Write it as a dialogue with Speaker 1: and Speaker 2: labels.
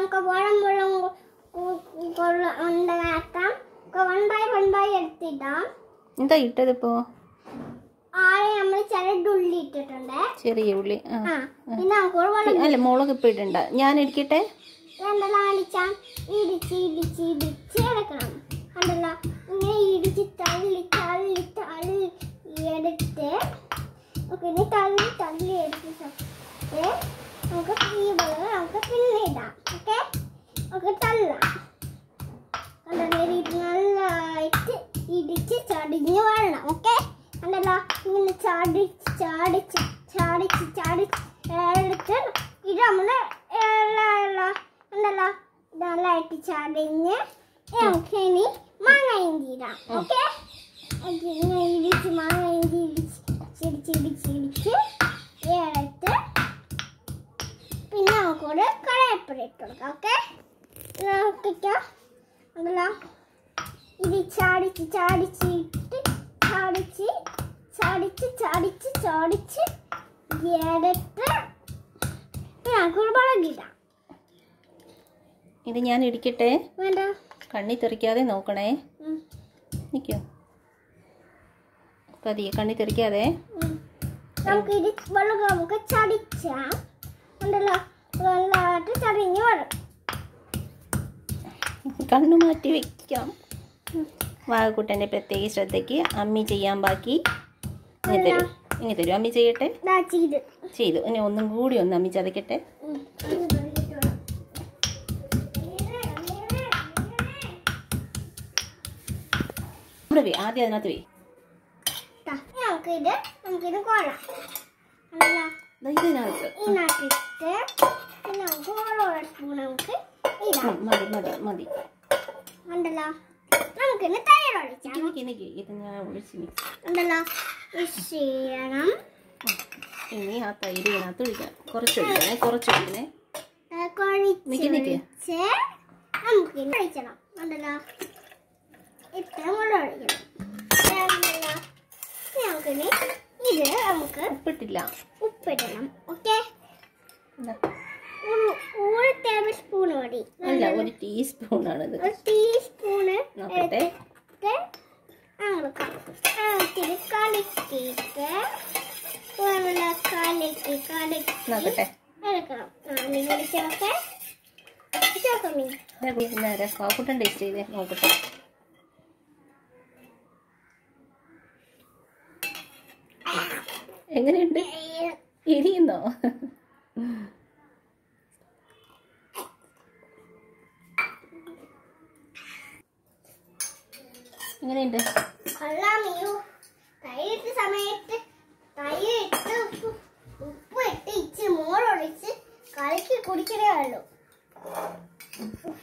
Speaker 1: നമുക്ക് വെള്ളം വെള്ളം കൊള്ള ഉണ്ടാക്കാം വൺ ബൈ വൺ ബൈ എടുത്തിടാം
Speaker 2: എന്താ ഇട്ടതിപ്പോ
Speaker 1: ആളെ നമ്മൾ ചില ഉള്ളി ഇട്ടിട്ടുണ്ട്
Speaker 2: ചെറിയ ഉള്ളി ആ
Speaker 1: ആ പിന്നെ നമുക്ക് ഒരു വെള്ളം
Speaker 2: അല്ല മുളക് ഇപ്പൊ ഇടണ്ട ഞാൻ ഇടിക്കട്ടെ
Speaker 1: എന്തെല്ലാം അടിച്ചാൽ ഇടിച്ച് ഇടിച്ച് ഇടിച്ച് എടുക്കണം കണ്ടല്ലോ ഇങ്ങനെ ഇടിച്ച് തള്ളി തള്ളി തള്ളി എടുത്ത് ഓക്കെ ഇനി തള്ളി തള്ളി എടുത്ത് നമുക്ക് ഈ വെള്ളം നമുക്ക് പിന്നെ ഇടാം ഓക്കെ ഓക്കെ തള്ളാം കണ്ടല്ലോ ഇത് നല്ലതായിട്ട് ഇടിച്ച് ചടിഞ്ഞ് വരണം ഓക്കെ കണ്ടല്ലോ ഇങ്ങനെ ചാടിച്ച് ചാടിച്ച് ചാടിച്ച് ചാടിച്ച് എടുത്ത് ഇത് നമ്മള് എല്ലാ എല്ലാ ഉണ്ടല്ലോ നല്ലതായിട്ട് ചടഞ്ഞ് നമുക്ക് ഇനി മാങ്ങ ഇഞ്ചിടാം ഓക്കെ ഇങ്ങനെ ഇടിച്ച് മാങ്ങ ഇഞ്ചി ഇടിച്ച് ചിടിച്ച് ഇടിച്ച് ഇടിച്ച് എടുത്ത് പിന്നെ നമുക്കൊരു കടയപ്പടി ഇട്ട് കൊടുക്കാം ഓക്കെ നോക്കിക്കോ ഉണ്ടല്ലോ ഇത് ചാടിച്ച് ചാടിച്ച് ഇട്ട് ചാടിച്ച് ചാടിച്ച് ചാടിച്ച് ചാടിച്ച് എടുത്ത് നമുക്കൊരു മുളകിടാം
Speaker 2: ഇത് ഞാൻ ഇടിക്കട്ടെ
Speaker 1: വേണ്ട
Speaker 2: കണ്ണി തെറിക്കാതെ നോക്കണേ
Speaker 1: ഉം,
Speaker 2: നിൽക്കോ പതിയെ കണ്ണി തെറിക്കാതെ
Speaker 1: ഉം. നമുക്ക് ഇത് വെള്ളം നമുക്ക് ചടിച്ചാം ഉണ്ടല്ലോ നല്ലതായിട്ട് ചടിഞ്ഞ് വരും
Speaker 2: കണ്ണു മാറ്റി വെക്കാം വാഴക്കുട്ടൻ്റെ പ്രത്യേക ശ്രദ്ധയ്ക്ക് അമ്മി ചെയ്യാൻ ബാക്കി ഇനി തരൂ ഇനി തരൂ അമ്മി ചെയ്യട്ടെ
Speaker 1: ദാ ചെയ്ത്
Speaker 2: ചെയ്തു ഇനി ഒന്നും കൂടി ഒന്ന് അമ്മി ചതക്കട്ടെ
Speaker 1: ഉം.
Speaker 2: ഇവിടെ വേ ആദ്യം അതിനകത്ത് വേ
Speaker 1: ദാ, നമുക്കിത് നമുക്കിത് കൊള്ളാം ഉണ്ടല്ലോ
Speaker 2: ദാ ഇതിനകത്ത്
Speaker 1: ഇതിനകത്തിട്ട് പിന്നെ നമുക്ക് ഓരോ സ്പൂൺ നമുക്ക് ഇടാം
Speaker 2: ഉം, മതി മതി മതി
Speaker 1: ഉണ്ടല്ലോ നമുക്കിന്ന് തൈര് ഒഴിച്ചാം
Speaker 2: എനിക്ക് എനിക്ക് ഇത് ഞാൻ ഒഴിച്ച് മിക്സ്
Speaker 1: ഉണ്ടല്ലോ ചെയ്യണം
Speaker 2: ഇനി ആ തൈര് ഇതിനകത്ത് ഒഴിക്കണം കുറച്ച് ഒഴിക്കണേ കുറച്ച് ഒഴിക്കണേ നിക്ക് നിക്ക്.
Speaker 1: കുഴിച്ച് നമുക്ക് ഇനി ഒഴിക്കണം ഉണ്ടല്ലോ ഇത്ര മുളക് ഒഴിക്കണം ഉണ്ടല്ലോ നമുക്കിനി ഇത് നമുക്ക്
Speaker 2: ഉപ്പിട്ടില്ല
Speaker 1: ഉപ്പിടണം ഓക്കെ
Speaker 2: ഇതാ.
Speaker 1: ഒരു ഒരു ടേബിൾ സ്പൂൺ മതി
Speaker 2: അല്ല ഒരു ടീസ്പൂണാണിത്
Speaker 1: ഒരു ടീസ്പൂണ്
Speaker 2: നോക്കട്ടെ
Speaker 1: എടുത്ത് അങ്ങോട്ട് അങ്ങോട്ട് കളിക്കിട്ട് വെള്ള കളിക്ക് കളിക്ക്
Speaker 2: നോക്കട്ടെ
Speaker 1: എടുക്കണം ആ നീ വിളിച്ചൊക്കെ ചോക്കമ്മി
Speaker 2: നേരെ പാവക്കുട്ടൻ ടേസ്റ്റ് ചെയ്തേ നോക്കട്ടെ എങ്ങനെയുണ്ട് എരിയുന്നോ എങ്ങനെയുണ്ട്
Speaker 1: കൊള്ളാമിയോ തൈരിട്ട സമയത്ത് തൈരിട്ട് ഉപ്പ് ഉപ്പ് ഇട്ട് ഇച്ച് മോളൊഴിച്ച് കളിക്ക് കുടിക്കണേ ഉള്ളൂ